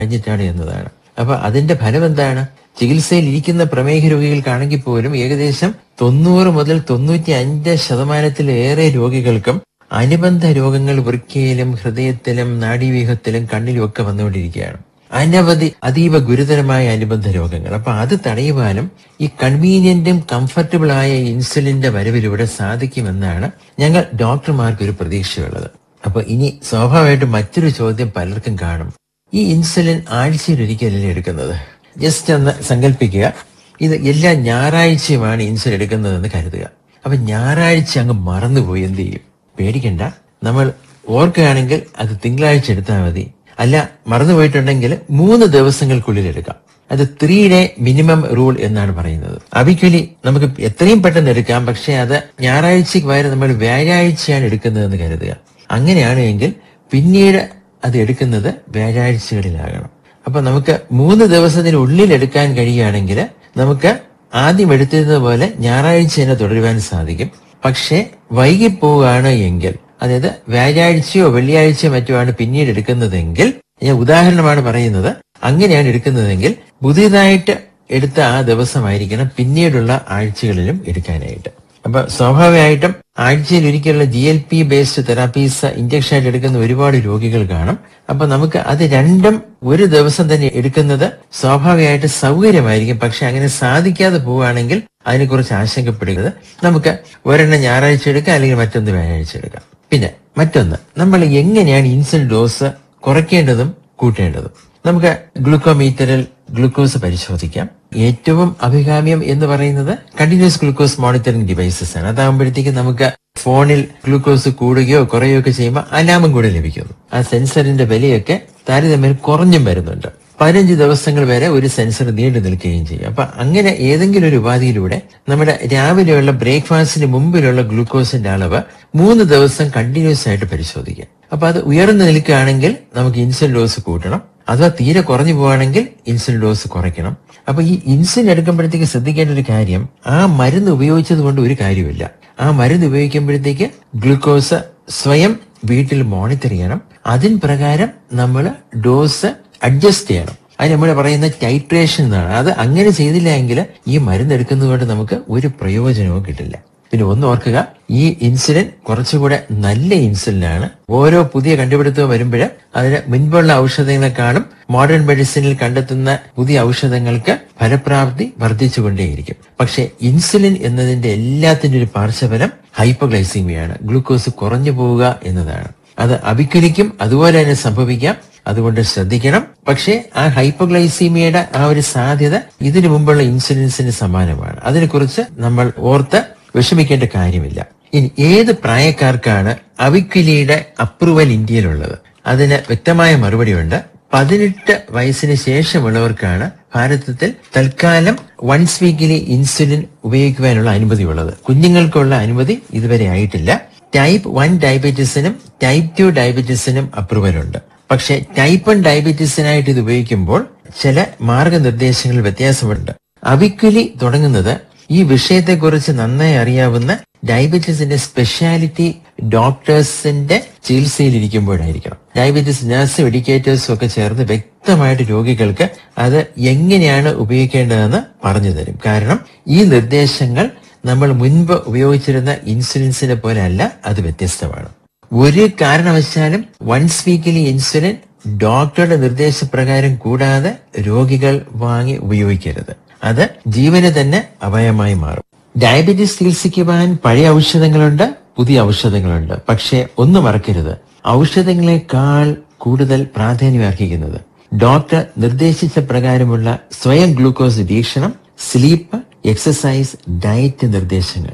കഴിഞ്ഞിട്ടാണ് എന്നതാണ് അപ്പൊ അതിന്റെ ഫലം എന്താണ് ചികിത്സയിൽ ഇരിക്കുന്ന പ്രമേഹ രോഗികൾക്കാണെങ്കിൽ പോലും ഏകദേശം തൊണ്ണൂറ് മുതൽ തൊണ്ണൂറ്റി അഞ്ച് ശതമാനത്തിലേറെ രോഗികൾക്കും അനുബന്ധ രോഗങ്ങൾ വൃക്കയിലും ഹൃദയത്തിലും നാഡീവ്യൂഹത്തിലും കണ്ണിലും ഒക്കെ വന്നുകൊണ്ടിരിക്കുകയാണ് അനവധി അതീവ ഗുരുതരമായ അനുബന്ധ രോഗങ്ങൾ അപ്പൊ അത് തടയുവാനും ഈ കൺവീനിയന്റും കംഫർട്ടബിൾ ആയ ഇൻസുലിന്റെ വരവിലൂടെ സാധിക്കുമെന്നാണ് ഞങ്ങൾ ഡോക്ടർമാർക്ക് ഒരു പ്രതീക്ഷയുള്ളത് അപ്പൊ ഇനി സ്വാഭാവികമായിട്ടും മറ്റൊരു ചോദ്യം പലർക്കും കാണും ഈ ഇൻസുലിൻ ആഴ്ചയിൽ ഒരിക്കലല്ലേ എടുക്കുന്നത് ജസ്റ്റ് ഒന്ന് സങ്കല്പിക്കുക ഇത് എല്ലാ ഞായറാഴ്ചയുമാണ് ഇൻസുലിൻ എടുക്കുന്നതെന്ന് കരുതുക അപ്പൊ ഞായറാഴ്ച അങ്ങ് മറന്നുപോയി എന്ത് ചെയ്യും പേടിക്കണ്ട നമ്മൾ ഓർക്കുകയാണെങ്കിൽ അത് തിങ്കളാഴ്ച എടുത്താൽ മതി അല്ല മറന്നുപോയിട്ടുണ്ടെങ്കിൽ മൂന്ന് ദിവസങ്ങൾക്കുള്ളിൽ എടുക്കാം അത് ത്രീ ഡേ മിനിമം റൂൾ എന്നാണ് പറയുന്നത് അബിക്വലി നമുക്ക് എത്രയും പെട്ടെന്ന് എടുക്കാം പക്ഷെ അത് ഞായറാഴ്ചക്ക് പകരം നമ്മൾ വ്യാഴാഴ്ചയാണ് എടുക്കുന്നതെന്ന് കരുതുക അങ്ങനെയാണ് എങ്കിൽ പിന്നീട് അത് എടുക്കുന്നത് വ്യാഴാഴ്ചകളിലാകണം അപ്പൊ നമുക്ക് മൂന്ന് ദിവസത്തിനുള്ളിൽ എടുക്കാൻ കഴിയുകയാണെങ്കിൽ നമുക്ക് ആദ്യം എടുത്തിരുന്നത് പോലെ ഞായറാഴ്ച തന്നെ തുടരുവാൻ സാധിക്കും പക്ഷെ വൈകിപ്പോവുകയാണ് എങ്കിൽ അതായത് വ്യാഴാഴ്ചയോ വെള്ളിയാഴ്ചയോ മറ്റോ ആണ് പിന്നീട് എടുക്കുന്നതെങ്കിൽ ഞാൻ ഉദാഹരണമാണ് പറയുന്നത് അങ്ങനെയാണ് എടുക്കുന്നതെങ്കിൽ പുതിയതായിട്ട് എടുത്ത ആ ദിവസമായിരിക്കണം പിന്നീടുള്ള ആഴ്ചകളിലും എടുക്കാനായിട്ട് അപ്പൊ സ്വാഭാവികമായിട്ടും ആഴ്ചയിൽ ഒരിക്കലുള്ള G L P based therapies injection ആയിട്ട് എടുക്കുന്ന ഒരുപാട് രോഗികൾ കാണും അപ്പൊ നമുക്ക് അത് രണ്ടും ഒരു ദിവസം തന്നെ എടുക്കുന്നത് സ്വാഭാവികമായിട്ട് സൗകര്യമായിരിക്കും പക്ഷെ അങ്ങനെ സാധിക്കാതെ പോവുകയാണെങ്കിൽ അതിനെക്കുറിച്ച് ആശങ്കപ്പെടുന്നത് നമുക്ക് ഒരെണ്ണം ഞായറാഴ്ച എടുക്കാം അല്ലെങ്കിൽ മറ്റൊന്ന് വ്യാഴാഴ്ച എടുക്കാം പിന്നെ മറ്റൊന്ന് നമ്മൾ എങ്ങനെയാണ് ഇൻസുലിൻ ഡോസ് കുറയ്ക്കേണ്ടതും കൂട്ടേണ്ടതും നമുക്ക് ഗ്ലൂക്കോമീറ്ററിൽ ഗ്ലൂക്കോസ് പരിശോധിക്കാം ഏറ്റവും അഭികാമ്യം എന്ന് പറയുന്നത് കണ്ടിന്യൂസ് ഗ്ലൂക്കോസ് മോണിറ്ററിംഗ് ഡിവൈസസ് ആണ് അതാകുമ്പോഴത്തേക്ക് നമുക്ക് ഫോണിൽ ഗ്ലൂക്കോസ് കൂടുകയോ കുറയുകയോ ഒക്കെ ചെയ്യുമ്പോൾ അലാമും കൂടെ ലഭിക്കുന്നു ആ സെൻസറിന്റെ വിലയൊക്കെ താരതമ്യം കുറഞ്ഞും വരുന്നുണ്ട് പതിനഞ്ച് ദിവസങ്ങൾ വരെ ഒരു സെൻസർ നീണ്ടു നിൽക്കുകയും ചെയ്യും അപ്പൊ അങ്ങനെ ഏതെങ്കിലും ഒരു ഉപാധിയിലൂടെ നമ്മുടെ രാവിലെയുള്ള ബ്രേക്ക്ഫാസ്റ്റിന് മുമ്പിലുള്ള ഗ്ലൂക്കോസിന്റെ അളവ് മൂന്ന് ദിവസം കണ്ടിന്യൂസ് ആയിട്ട് പരിശോധിക്കാം അപ്പൊ അത് ഉയർന്നു നിൽക്കുകയാണെങ്കിൽ നമുക്ക് ഇൻസുലിൻ ഡോസ് കൂട്ടണം അഥവാ തീരെ കുറഞ്ഞു പോവുകയാണെങ്കിൽ ഇൻസുലിൻ ഡോസ് കുറയ്ക്കണം അപ്പൊ ഈ ഇൻസുലിൻ എടുക്കുമ്പോഴത്തേക്ക് ശ്രദ്ധിക്കേണ്ട ഒരു കാര്യം ആ മരുന്ന് ഉപയോഗിച്ചത് കൊണ്ട് ഒരു കാര്യമില്ല ആ മരുന്ന് ഉപയോഗിക്കുമ്പോഴത്തേക്ക് ഗ്ലൂക്കോസ് സ്വയം വീട്ടിൽ മോണിറ്റർ ചെയ്യണം അതിൻ പ്രകാരം നമ്മൾ ഡോസ് അഡ്ജസ്റ്റ് ചെയ്യണം അത് നമ്മൾ പറയുന്ന ടൈട്രേഷൻ എന്നാണ് അത് അങ്ങനെ ചെയ്തില്ല എങ്കിൽ ഈ മരുന്ന് എടുക്കുന്നത് കൊണ്ട് നമുക്ക് ഒരു പ്രയോജനവും കിട്ടില്ല പിന്നെ ഒന്ന് ഓർക്കുക ഈ ഇൻസുലിൻ കുറച്ചുകൂടെ നല്ല ഇൻസുലിനാണ് ഓരോ പുതിയ കണ്ടുപിടുത്തവും വരുമ്പോൾ അതിന് മുൻപുള്ള ഔഷധങ്ങളെക്കാളും മോഡേൺ മെഡിസിനിൽ കണ്ടെത്തുന്ന പുതിയ ഔഷധങ്ങൾക്ക് ഫലപ്രാപ്തി വർദ്ധിച്ചുകൊണ്ടേയിരിക്കും പക്ഷെ ഇൻസുലിൻ എന്നതിന്റെ എല്ലാത്തിന്റെ ഒരു പാർശ്വഫലം ഹൈപ്പോഗ്ലൈസീമിയാണ് ഗ്ലൂക്കോസ് കുറഞ്ഞു പോവുക എന്നതാണ് അത് അഭിക്കുലിക്കും അതുപോലെ തന്നെ സംഭവിക്കാം അതുകൊണ്ട് ശ്രദ്ധിക്കണം പക്ഷേ ആ ഹൈപ്പോഗ്ലൈസീമിയയുടെ ആ ഒരു സാധ്യത ഇതിനു മുമ്പുള്ള ഇൻസുലിൻസിന് സമാനമാണ് അതിനെക്കുറിച്ച് നമ്മൾ ഓർത്ത് വിഷമിക്കേണ്ട കാര്യമില്ല ഇനി ഏത് പ്രായക്കാർക്കാണ് അവിക്വിലിയുടെ അപ്രൂവൽ ഇന്ത്യയിലുള്ളത് അതിന് വ്യക്തമായ മറുപടിയുണ്ട് പതിനെട്ട് വയസ്സിന് ശേഷമുള്ളവർക്കാണ് ഭാരതത്തിൽ തൽക്കാലം വൺസ് വീക്കിലി ഇൻസുലിൻ ഉപയോഗിക്കുവാനുള്ള അനുമതി ഉള്ളത് കുഞ്ഞുങ്ങൾക്കുള്ള അനുമതി ഇതുവരെ ആയിട്ടില്ല ടൈപ്പ് വൺ ഡയബറ്റീസിനും ടൈപ്പ് ടു ഡയബറ്റീസിനും അപ്രൂവൽ ഉണ്ട് പക്ഷെ ടൈപ്പ് വൺ ഡയബറ്റീസിനായിട്ട് ഇത് ഉപയോഗിക്കുമ്പോൾ ചില മാർഗനിർദ്ദേശങ്ങൾ വ്യത്യാസമുണ്ട് അവിക്വലി തുടങ്ങുന്നത് ഈ വിഷയത്തെക്കുറിച്ച് നന്നായി അറിയാവുന്ന ഡയബറ്റീസിന്റെ സ്പെഷ്യാലിറ്റി ഡോക്ടേഴ്സിന്റെ ചികിത്സയിലിരിക്കുമ്പോഴായിരിക്കണം ഡയബറ്റീസ് നഴ്സും എഡ്യൂക്കേറ്റേഴ്സും ഒക്കെ ചേർന്ന് വ്യക്തമായിട്ട് രോഗികൾക്ക് അത് എങ്ങനെയാണ് ഉപയോഗിക്കേണ്ടതെന്ന് പറഞ്ഞു തരും കാരണം ഈ നിർദ്ദേശങ്ങൾ നമ്മൾ മുൻപ് ഉപയോഗിച്ചിരുന്ന ഇൻസുലിൻസിനെ പോലെ അല്ല അത് വ്യത്യസ്തമാണ് ഒരു കാരണവശാലും വൺസ് വീക്കിലി ഇൻസുലിൻ ഡോക്ടറുടെ നിർദ്ദേശപ്രകാരം കൂടാതെ രോഗികൾ വാങ്ങി ഉപയോഗിക്കരുത് അത് ജീവന് തന്നെ അപായമായി മാറും ഡയബറ്റീസ് ചികിത്സിക്കുവാൻ പഴയ ഔഷധങ്ങളുണ്ട് പുതിയ ഔഷധങ്ങളുണ്ട് പക്ഷേ ഒന്ന് മറക്കരുത് ഔഷധങ്ങളെക്കാൾ കൂടുതൽ പ്രാധാന്യം അർഹിക്കുന്നത് ഡോക്ടർ നിർദ്ദേശിച്ച പ്രകാരമുള്ള സ്വയം ഗ്ലൂക്കോസ് നിരീക്ഷണം സ്ലീപ്പ് എക്സസൈസ് ഡയറ്റ് നിർദ്ദേശങ്ങൾ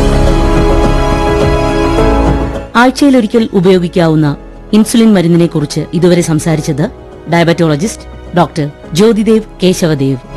ആഴ്ചയിലൊരിക്കൽ ഉപയോഗിക്കാവുന്ന ഇൻസുലിൻ മരുന്നിനെ കുറിച്ച് ഇതുവരെ സംസാരിച്ചത് ഡയബറ്റോളജിസ്റ്റ് ഡോക്ടർ ജ്യോതിദേവ് കേശവദേവ്